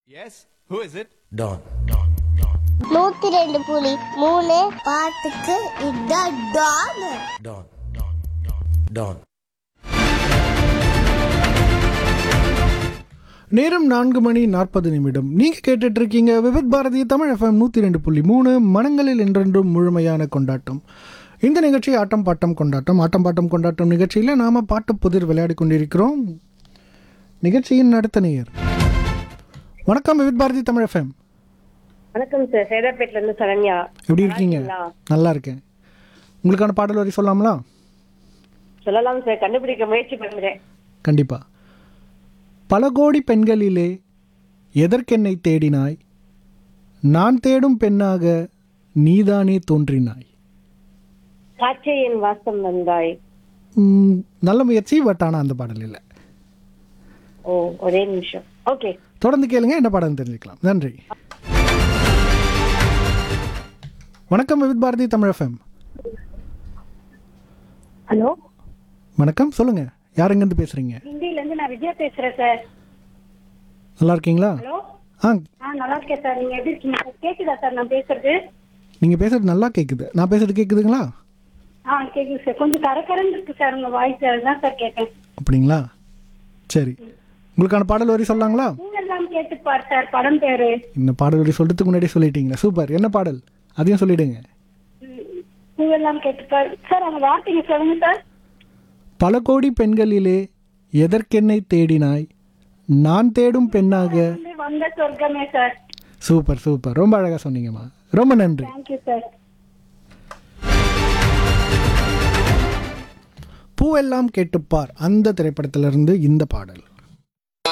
Yes? Who is it? Don. நூத்தி ரெண்டு புலி மூணு பாட்டுக்கு இதான் டான் Don. Don. நேரம் நான்கு மணி நாற்பது நிமிடம் நீங்கள் கேட்டுட்டு இருக்கீங்க விவித் பாரதி தமிழ் எஃப்எம் நூற்றி ரெண்டு புள்ளி மூணு மனங்களில் என்றென்றும் முழுமையான கொண்டாட்டம் இந்த நிகழ்ச்சி ஆட்டம் பாட்டம் கொண்டாட்டம் ஆட்டம் பாட்டம் கொண்டாட்டம் நிகழ்ச்சியில் நாம் பாட்டு புதிர் விளையாடி கொண்டிருக்கிறோம் நிகழ்ச்சியின் அடுத்த நேயர் வணக்கம் விவித் பாரதி தமிழ் எஃப்எம் வணக்கம் சார் சேதாப்பேட்ல இருந்து சரண்யா எப்படி இருக்கீங்க இருக்கீங்களா? நல்லா இருக்கேன் உங்களுக்கான பாடல் வரி சொல்லலாங்களா சொல்லலாம் சார் கண்டுபிடிக்க முயற்சி பண்றேன் கண்டிப்பா பல கோடி பெண்களிலே எதற்கென்னை தேடினாய் நான் தேடும் பெண்ணாக நீதானே தோன்றினாய் காற்றே என் வாசம் வந்தாய் ம், நல்ல முயற்சி பட் ஆனால் அந்த பாடல் இல்லை ஓ ஒரே நிமிஷம் ஓகே தொடர்ந்து கேளுங்க என்ன பாடல் தெரிஞ்சுக்கலாம் நன்றி வணக்கம் வித் பாரதி தமிழ் எஃப்எம் ஹலோ வணக்கம் சொல்லுங்க யார் எங்கேருந்து பேசுறீங்க ஹிந்தில இருந்து நான் விஜயா பேசுறேன் சார் நல்லா இருக்கீங்களா ஹலோ ஆ ஆ நல்லா இருக்கேன் சார் நீங்க எப்படி இருக்கீங்க சார் கேக்குதா சார் நான் பேசுறது நீங்கள் பேசுறது நல்லா கேட்குது நான் பேசுறது கேட்குதுங்களா ஆ கேக்குது சார் கொஞ்சம் கரகரன்னு இருக்கு சார் உங்க வாய்ஸ் அதுதான் சார் கேட்டேன் அப்படிங்களா சரி உங்களுக்கான பாடல் வரி சொல்லலாங்களா நீங்கெல்லாம் கேட்டுப்பார் சார் படம் பேரு இந்த பாடல் வரி சொல்றதுக்கு முன்னாடி சொல்லிட்டீங்களா சூப்பர் என்ன பாடல் அதையும் சொல்லிடுங்க நீங்கெல்லாம் கேட்டுப்பார் சார் அந்த வார்த்தைங்க சொல்லுங்க சார் பல கோடி பெண்களிலே எதற்கென்னை தேடினாய் நான் தேடும் பெண்ணாக வந்து வந்த சொர்க்கமே சார் சூப்பர் சூப்பர் ரொம்ப அழகாக சொன்னீங்கம்மா ரொம்ப நன்றி தேங்க்யூ சார் பூவெல்லாம் கேட்டுப்பார் அந்த திரைப்படத்திலிருந்து இந்த பாடல்